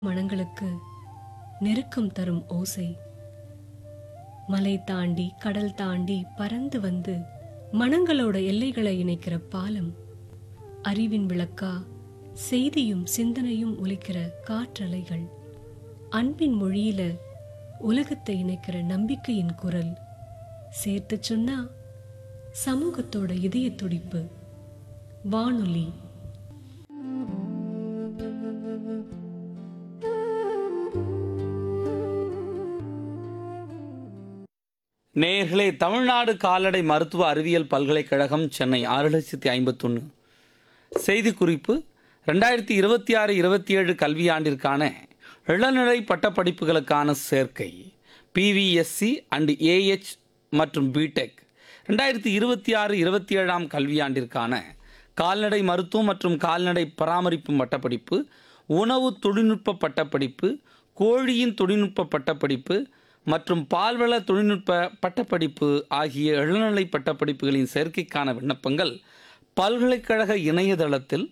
மனங்களுக்கு நெருக்கம் தரும் ஓசை மலை தாண்டி கடல் தாண்டி பறந்து வந்து மனங்களோட எல்லைகளை இணைக்கிற பாலம் அறிவின் விளக்கா செய்தியும் சிந்தனையும் ஒலிக்கிற காற்றலைகள் அன்பின் மொழியில உலகத்தை இணைக்கிற நம்பிக்கையின் குரல் சேர்த்து சொன்னா சமூகத்தோட இதய துடிப்பு வானொலி நேயர்களே தமிழ்நாடு கால்நடை மருத்துவ அறிவியல் பல்கலைக்கழகம் சென்னை ஆறு லட்சத்தி ஐம்பத்தொன்று செய்திக்குறிப்பு ரெண்டாயிரத்தி இருபத்தி ஆறு இருபத்தி ஏழு கல்வியாண்டிற்கான இளநிலை பட்டப்படிப்புகளுக்கான சேர்க்கை பிவிஎஸ்சி அண்ட் ஏஹெச் மற்றும் பிடெக் ரெண்டாயிரத்தி இருபத்தி ஆறு இருபத்தி ஏழாம் கல்வியாண்டிற்கான கால்நடை மருத்துவம் மற்றும் கால்நடை பராமரிப்பு பட்டப்படிப்பு உணவு தொழில்நுட்ப பட்டப்படிப்பு கோழியின் தொழில்நுட்ப பட்டப்படிப்பு மற்றும் பால்வள தொழில்நுட்ப பட்டப்படிப்பு ஆகிய இளநிலை பட்டப்படிப்புகளின் சேர்க்கைக்கான விண்ணப்பங்கள் பல்கலைக்கழக இணையதளத்தில்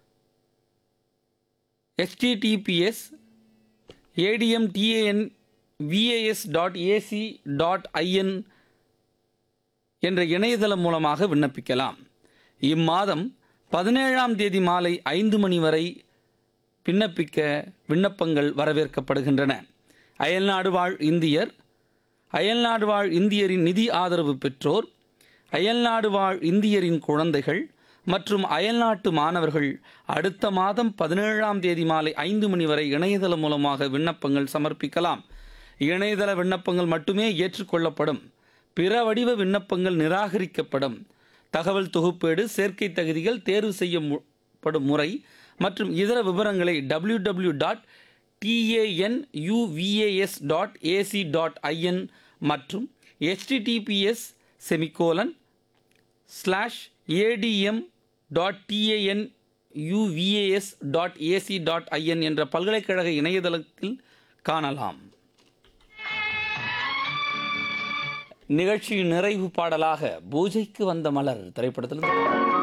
HTTPS ADM TAN VAS dot AC dot IN என்ற இணையதளம் மூலமாக விண்ணப்பிக்கலாம் இம்மாதம் பதினேழாம் தேதி மாலை ஐந்து மணி வரை விண்ணப்பிக்க விண்ணப்பங்கள் வரவேற்கப்படுகின்றன அயல்நாடு வாழ் இந்தியர் அயல்நாடு வாழ் இந்தியரின் நிதி ஆதரவு பெற்றோர் அயல்நாடு வாழ் இந்தியரின் குழந்தைகள் மற்றும் அயல்நாட்டு மாணவர்கள் அடுத்த மாதம் பதினேழாம் தேதி மாலை ஐந்து மணி வரை இணையதளம் மூலமாக விண்ணப்பங்கள் சமர்ப்பிக்கலாம் இணையதள விண்ணப்பங்கள் மட்டுமே ஏற்றுக்கொள்ளப்படும் பிற வடிவ விண்ணப்பங்கள் நிராகரிக்கப்படும் தகவல் தொகுப்பேடு சேர்க்கை தகுதிகள் தேர்வு செய்யப்படும் முறை மற்றும் இதர விவரங்களை W W dot TAN UVAS dot AC dot IN மற்றும் HTTPS semicolon slash ADM dot TAN UVAS dot AC dot IN என்ற பல்கலைக்கழக இணையதளத்தில் காணலாம் நிகழ்ச்சியின் நிறைவு பாடலாக பூஜைக்கு வந்த மலர் திரைப்படத்தில்